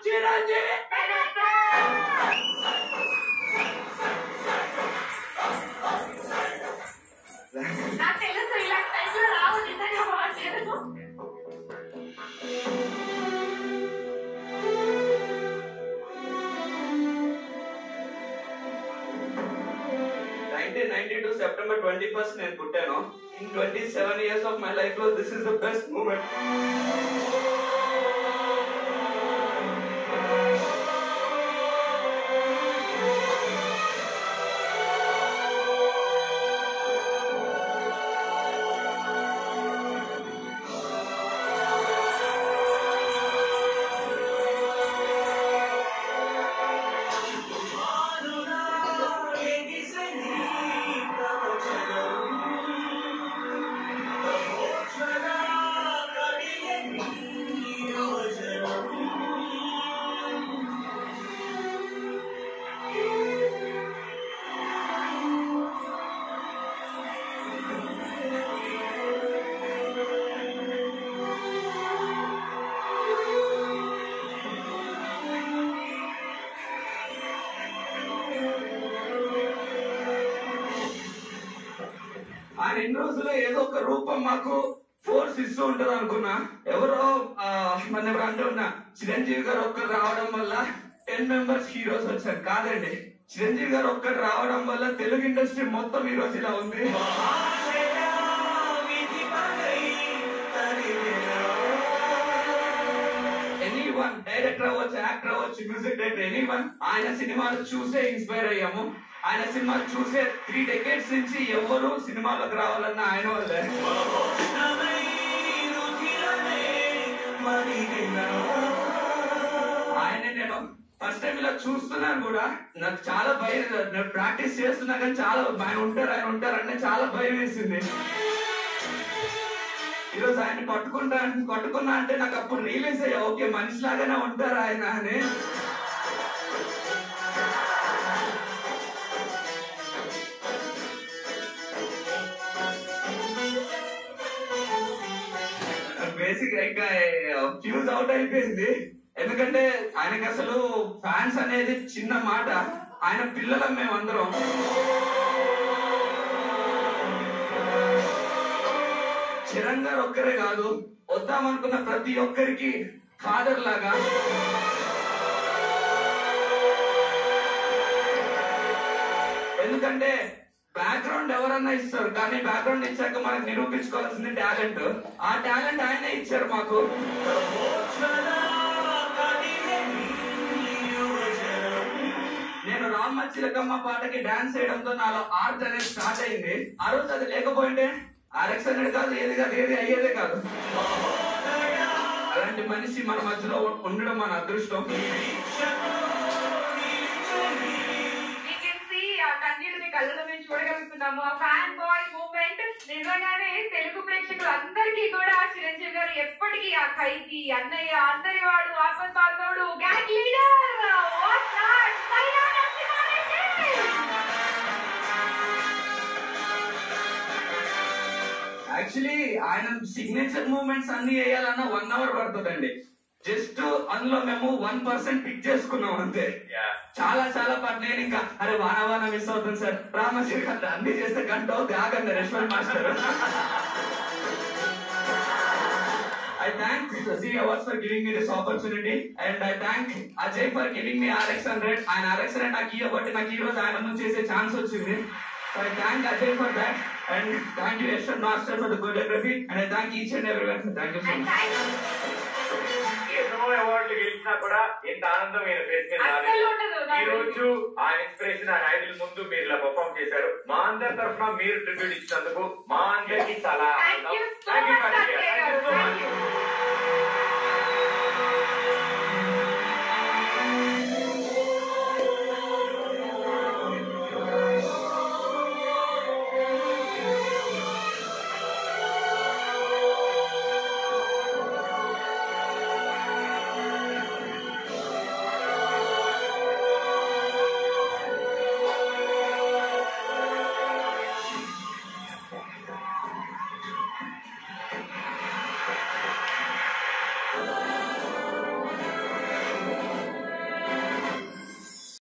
చిరంజీవి నాకు తెలుసు ఇలాంటి టైంలో రావు నిజంగా బాగుంటుంది nineteen ninety two September twenty first నేను పుట్టాను in twenty seven years of my life లో this is the best moment ఆయన ఎన్ని రోజులు ఏదో ఒక రూపం మాకు ఫోర్స్ ఇస్తూ ఉంటారు అనుకున్నా ఎవరో ఆ, మన ఎవరు అంటున్నా చిరంజీవి గారు ఒక్కరు రావడం వల్ల టెన్ మెంబర్స్ హీరోస్ వచ్చారు కాదండి చిరంజీవి గారు ఒక్కరు రావడం వల్ల తెలుగు ఇండస్ట్రీ మొత్తం ఈ రోజు ఇలా ఉంది ఎనీ వన్ డైరెక్టర్ అవ్వచ్చు యాక్టర్ అవ్వచ్చు మ్యూజిక్ డైరెక్టర్ ఎనీ వన్ ఆయన సినిమాలు చూసే ఇన్స్పైర్ అయ్యాము ఆయన సినిమాలు చూసే త్రీ డెకేట్స్ నుంచి ఎవరు సినిమాలోకి రావాలన్న ఆయన వల్లే ఆయన నేను ఫస్ట్ టైం ఇలా చూస్తున్నాను కూడా నాకు చాలా భయం నేను ప్రాక్టీస్ చేస్తున్నా కానీ చాలా ఆయన ఉంటారు ఆయన ఉంటారు అంటే చాలా భయం వేసింది ఈరోజు ఆయన పట్టుకుంటా పట్టుకున్నా అంటే నాకు అప్పుడు రియలైజ్ అయ్యా ఓకే మనిషిలాగానే ఉంటారు ఆయన అని బేసిక్ ఇంకా ఫ్యూజ్ అవుట్ అయిపోయింది ఎందుకంటే ఆయనకి అసలు ఫ్యాన్స్ అనేది చిన్న మాట ఆయన పిల్లలం మేమందరం చిరణ్ గారు ఒక్కరే కాదు వద్దామనుకున్న ప్రతి ఒక్కరికి ఫాదర్ లాగా ఎందుకంటే బ్యాక్గ్రౌండ్ ఎవరన్నా ఇస్తారు కానీ బ్యాక్గ్రౌండ్ ఇచ్చాక మనకు నిరూపించుకోవాల్సింది టాలెంట్ ఆ టాలెంట్ ఆయనే ఇచ్చారు మాకు నేను రామ్మ చిలకమ్మ పాటకి డాన్స్ చేయడంతో నాలో ఆర్ట్ అనేది స్టార్ట్ అయింది ఆ రోజు అది లేకపోయింటే ఆర్ఎక్స్ అనేది కాదు ఏది కాదు ఏది అయ్యేదే కాదు అలాంటి మనిషి మన మధ్యలో ఉండడం మన అదృష్టం We can see ఆ కన్నీళ్ళు మీ కళ్ళలో మేము చూడగలుగుతున్నాము ఆ ఫ్యాన్ బాయ్ మూమెంట్ నిజంగానే తెలుగు ప్రేక్షకులందరికీ కూడా చిరంజీవి గారు ఎప్పటికీ ఆ ఖైదీ అన్నయ్య అందరి వాడు Aapadbandhavudu gang leader what not Sye Raa Narasimha Reddy actually ఆయన సిగ్నేచర్ మూమెంట్స్ అన్ని వేయాలన్నా వన్ అవర్ పడుతుందండి జస్ట్ అందులో మేము వన్ పర్సెంట్ పిక్ చేసుకున్నాం అంతే చాలా చాలా పాటు నేను ఇంకా అరే వాన వాన మిస్ అవుతుంది సార్ రామశ్రీ గారు అన్ని చేస్తే గంట అవుతుంది ఆగండి restaurant master I thank Z Awards for giving me this opportunity and I thank Ajay for giving me RX100 and RX100 నాకు ఇవ్వబట్టి నాకు ఈ రోజు ఆయన ముందు చేసే ఛాన్స్ వచ్చింది So I thank Ajay for that and thank you Yashwant Master for the choreography and I thank each and everyone. Thank you so And much. thank ఎన్నో అవార్డులు గెలిచినా కూడా ఇంత ఆనందం ఈయన ఫేస్ మీద అస్సలు రాలేదు. ఉండదు ఈ నాకు. రోజు ఆ ఇన్స్పిరేషన్ ఆ ఐదుల ముందు మీరు ఇలా పర్ఫామ్ చేశారు మా అందరి తరఫున మీరు ట్రిబ్యూట్ ఇచ్చినందుకు మా అందరికి చాలా Thank you so Thank you, much, Karthikeya. Karthikeya Thank you so గారు. much. Thank you. Thank